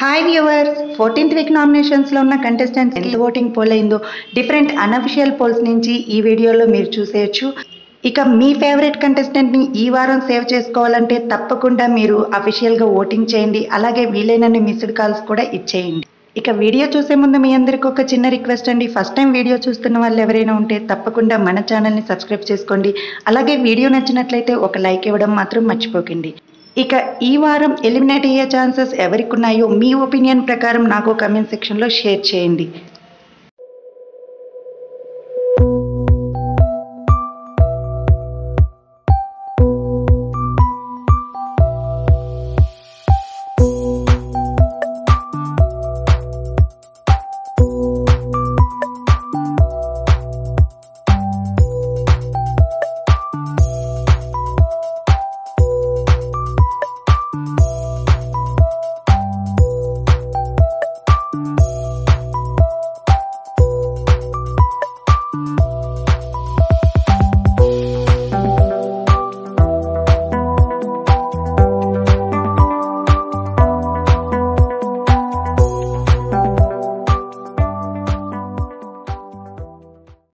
hi viewers fourteenth week నామినేషన్స్లో ఉన్న contestants ఎంత ఓటింగ్ పోల్ అయిందో డిఫరెంట్ అన్అఫిషియల్ పోల్స్ నుంచి ఈ వీడియోలో మీరు చూసేయచ్చు ఇక మీ ఫేవరెట్ కంటెస్టెంట్ని ఈ వారం సేవ్ చేసుకోవాలంటే తప్పకుండా మీరు అఫీషియల్గా ఓటింగ్ చేయండి అలాగే వీలైనన్ని మిస్డ్ కాల్స్ కూడా ఇచ్చేయండి ఇక వీడియో చూసే ముందు మీ అందరికీ ఒక చిన్న రిక్వెస్ట్ అండి ఫస్ట్ టైం వీడియో చూస్తున్న వాళ్ళు ఎవరైనా ఉంటే తప్పకుండా మన ఛానల్ని సబ్స్క్రైబ్ చేసుకోండి అలాగే వీడియో నచ్చినట్లయితే ఒక లైక్ ఇవ్వడం మాత్రం మర్చిపోకండి ఇక ఈ వారం ఎలిమినేట్ అయ్యే ఛాన్సెస్ ఎవరికి ఉన్నాయో మీ ఒపీనియన్ ప్రకారం నాకు కమెంట్ సెక్షన్లో షేర్ చేయండి